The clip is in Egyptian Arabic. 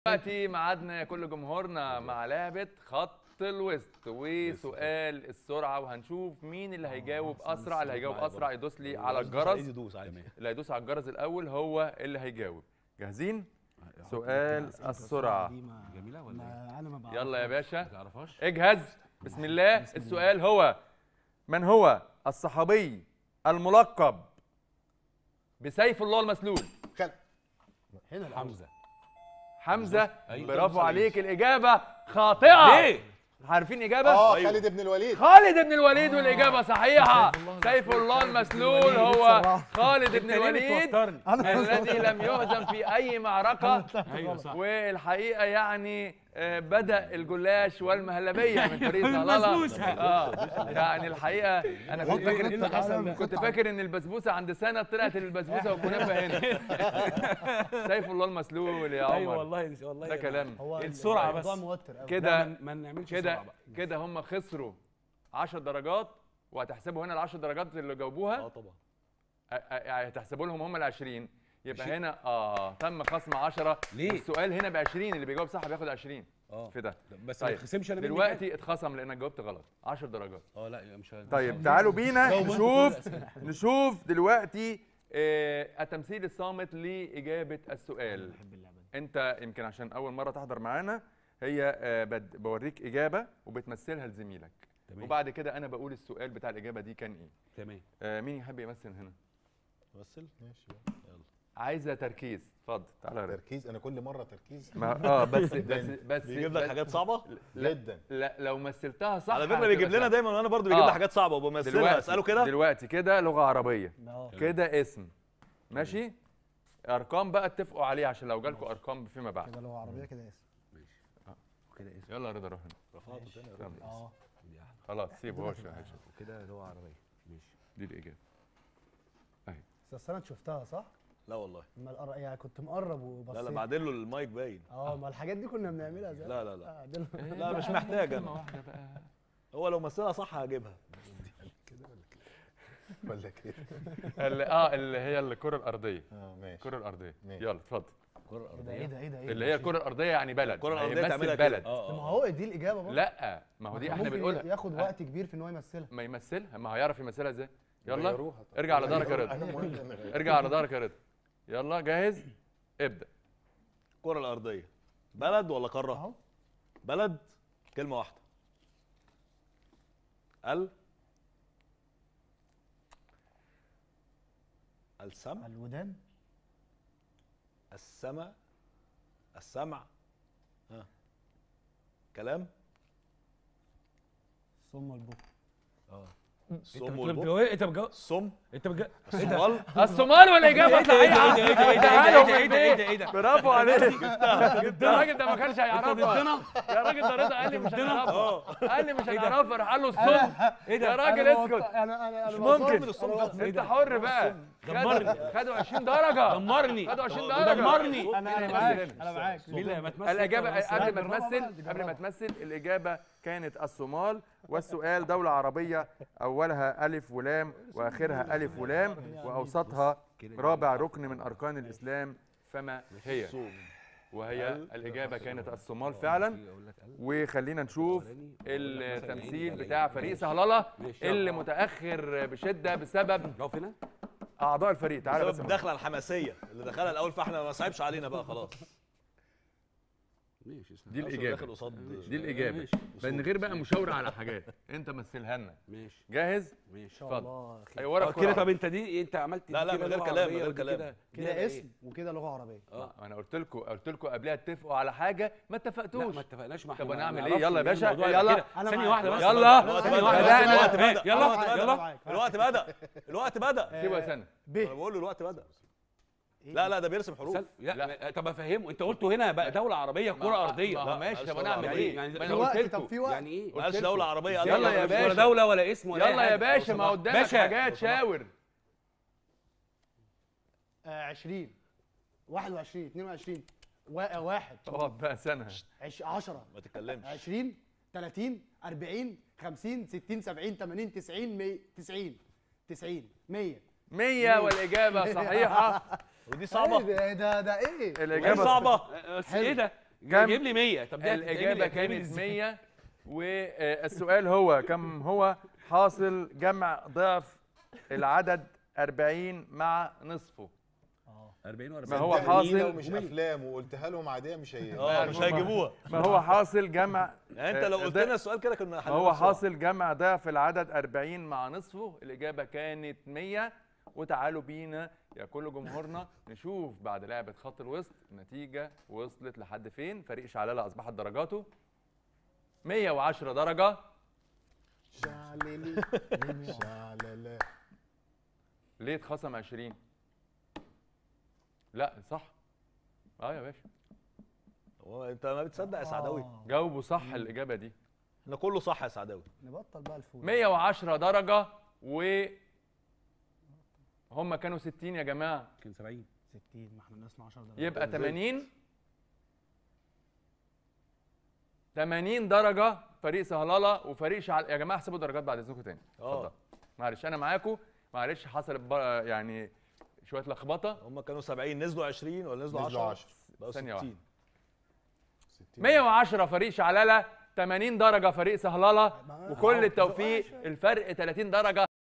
دلوقتي ميعادنا يا كل جمهورنا مع لعبة خط الوسط وسؤال السرعة وهنشوف مين اللي هيجاوب أسرع اللي هيجاوب أسرع يدوس لي على الجرس يدوس عادي اللي هيدوس على الجرس الأول هو اللي هيجاوب جاهزين؟ سؤال السرعة جميله ولا ايه؟ ما انا ما بعرف يلا يا ما باشا تعرفهاش؟ اجهز بسم الله السؤال هو من هو الصحابي الملقب بسيف الله المسلول هنا الأول. حمزه حمزة أيوة. برافو عليك الإجابة خاطئة ليه؟ عارفين إجابة؟ اه أيوة. خالد بن الوليد خالد بن الوليد والإجابة صحيحة سيف الله المسلول هو بصراحة. خالد بن الوليد بتوترني الذي لم يهزم في أي معركة ايوه صح والحقيقة يعني آه، بدأ الجلاش والمهلبية من فريق صلالة والبسبوسة. اه يعني الحقيقة أنا كنت فاكر إيه اللي حصل ده؟ كنت فاكر ان البسبوسه عند سنه طلعت البسبوسه والكنافه هنا سيف الله المسلول يا ايوه عمر والله والله ده كلام هو السرعة الموضوع بس. موتر قوي كده ما- ما نعملش كده سرعة بقى. كده هم خسروا 10 درجات وهتحسبوا هنا ال 10 درجات اللي اه جاوبوها طبعا أ- أ- يعني هتحسبوا لهم هم ال 20 يبقى شيء. هنا اه تم خصم 10 ليه؟ السؤال هنا ب 20 اللي بيجاوب صح بياخد 20 اه في ده بس ما طيب. تخصمش انا مني دلوقتي اتخصم لانك جاوبت غلط 10 درجات حاجة. اه لا مش ه- طيب مش ه- تعالوا بينا جاوب أنت نشوف كل الأسئلة. نشوف دلوقتي آه، التمثيل الصامت لإجابة السؤال بحب اللعبه دي انت يمكن عشان اول مره تحضر معانا هي آه، بد- بوريك اجابه وبتمثلها لزميلك تمام وبعد كده انا بقول السؤال بتاع الاجابه دي كان ايه تمام آه، مين يحب يمثل هنا مثل ماشي عايزه تركيز اتفضل تعالى يا رضا. تركيز انا كل مره تركيز ما اه بس بس بس بيجيب لك بس- حاجات صعبه جدا لا لو مثلتها صح على فكره هتبقى بيجيب لنا سهل. دايما وانا برضو بيجيب آه. لي حاجات صعبه وبمثلها دلوقتي اساله كده دلوقتي كده لغه عربيه اه كده اسم ماشي ارقام بقى اتفقوا عليها عشان لو جالكم ارقام فيما بعد كده لو عربيه كده اسم كده اسم يلا يا رضا روح هنا رفعته تاني يا يلا. راجل. اه خلاص سيبه هو شويه وكده اللي هو عربيه ماشي دي الاجابه بس انا شفتها صح؟ لا والله ما القر... يعني كنت مقرب وبصيت لا لا بعدين له المايك باين اه ما الحاجات دي كنا بنعملها زي لا لا لا لا لا مش محتاج كلمه انا واحده بقى هو لو مثلها صح هجيبها ولا كده اللي اه اللي هي الكره الارضيه اه ماشي الكره الارضيه ماشي. يلا اتفضل ايه ده ايه ده ايه ده ايه اللي هي الكره الارضيه يعني بلد الكره الارضيه هيمثل تعملها كده بلد اه ما اه هو دي الاجابه برضه لا ما هو ما دي كان احنا ممكن بنقولها ياخد وقت كبير في ان هو يمثلها ما يمثلها ما هيعرف يمثلها ازاي يلا غيروها طبعا. ارجع على ظهرك يا أنا رضا موافق إن أغيرها. ارجع على ظهرك يا رضا يلا جاهز ابدا الكره الارضيه بلد ولا قاره اهو بلد كلمه واحده ال السمع الودان السمع السمع ها كلام صم البوك اه انت الصم بتقول- والبق بتقول ايه؟ انت بتجاوب الصم انت بتجاوب الصومال الصومال والاجابه صحيحه ايه ده ايه ده ايه ده ايه ده ايه ده ايه ده برافو عليك ده الراجل ده ما كانش هيعرفها يا راجل ده رضا قال لي مش هيعرفها قال لي مش هيعرفها راح قال له الصم ايه ده يا راجل أنا اسكت بوط- انا انا انا مش بوصل ممكن من الصم ده. انت حر بقى دمرني. خدوا- خدوا 20 درجه دمرني خدوا 20 درجه دمرني انا انا مين معاك اللي انا معاك مين اللي ما تمثل الإجابة بس. قبل ما جربها بقى، تمثل جربها. قبل ما تمثل الإجابة كانت الصومال والسؤال دولة عربية أولها ألف ولام وآخرها ألف ولام وأوسطها رابع ركن من أركان الإسلام فما هي وهي الإجابة كانت الصومال فعلا وخلينا نشوف التمثيل بتاع فريق سهللة ماشي، اللي يلا. متأخر بشدة بسبب جاوب هنا أعضاء الفريق تعالى بس بسبب الدخله الحماسيه اللي دخلها الاول فاحنا ما صعبش علينا بقى خلاص ماشي استنى. دي داخل الإجابة قصاد دي الإجابة ماشي. من غير بقى مشاورة على حاجات أنت مثلها لنا ماشي جاهز؟ ماشي ان شاء اتفضل. الله خير. أيوة ورا اه كده الكرة. طب انت دي انت عملت لا، لا، دي كده من غير لغة كلام، عربية من غير ودي كلام. كده- كده ايه؟ اسم وكده لغه عربيه اه ما انا قلت لكم قلت لكم قبلها اتفقوا على حاجه ما لا اتفقتوش ما اتفقناش مع طب ما هنعمل نعرفش ايه؟ يلا يا إن باشا، الموضوع يبقى يلا. كده. أنا ثانية معاك. واحدة بس يلا. الوقت أنا بدأ معاك. الوقت بدأنا. بدأ يلا، الوقت بدأ يلا. معاك. الوقت بدأ الوقت بدأ سيبوا يا سنه ب انا بقول له الوقت بدأ إيه؟ لا لا ده بيرسم حروف سل- لا, لا. لا. طب افهمه انت قلته هنا بقى دولة عربية كرة أرضية ما هو لا، ماشي طب معلش انا اعمل طبعا. ايه؟ يعني ما انا في قلت وقت طب لكم في وقت يعني ايه؟ ما قالش لكم. دولة عربية قال يلا لك يا مش باشا. ولا دولة ولا اسم ولا أي يلا يا حاجة. باشا ما قدامك باشا. حاجات شاور آه 20 21 22 وا- واحد اقعد بقى سنه عش- 10 ما تتكلمش 20 30 40 50 60 70 80 90 100 90 90 100 100 والاجابه صحيحه ودي ايه صعبة ده ده ده ايه ودي الاجابه صعبة بس ايه ده؟ كم جيب لي 100 طب دي الإجابة هتتعمل- هتتعمل كانت إزاي؟ 100 والسؤال هو كم هو حاصل جمع ضعف العدد 40 مع نصفه 40 و40 ما هو صدقني حاصل- لو مش افلام وقلتها لهم عاديه مش هي اه مش هيجيبوها ما هو حاصل جمع يعني انت لو قلت ده- لنا السؤال كده كنا ما حلينا هو بسرعة. حاصل جمع ضعف العدد 40 مع نصفه الإجابة كانت 100 وتعالوا بينا يا كل جمهورنا نشوف بعد لعبة خط الوسط النتيجة وصلت لحد فين فريق شعلالة أصبحت درجاته 110 درجة شعللي شعللا ليه اتخصم 20 لا صح اه يا باشا هو انت ما بتصدق يا سعداوي جاوبوا صح الإجابة دي احنا كله صح يا سعداوي نبطل بقى الفول 110 درجة و هم كانوا 60 يا جماعة كان 70 60 ما احنا ناقصنا 10 درجات يبقى 80 80 درجة فريق سهلالة وفريق شعل يا جماعة احسبوا درجات بعد اذنكم تاني اه. اتفضل معلش انا معاكم معلش حصل بر- يعني شوية لخبطة هم كانوا 70 نزلوا 20 ولا نزلوا 10 نزلوا 10 بقوا ثانية 60 110 فريق شعلالة 80 درجة فريق سهلالة ما- وكل أهو، التوفيق زقها شوية. الفرق 30 درجة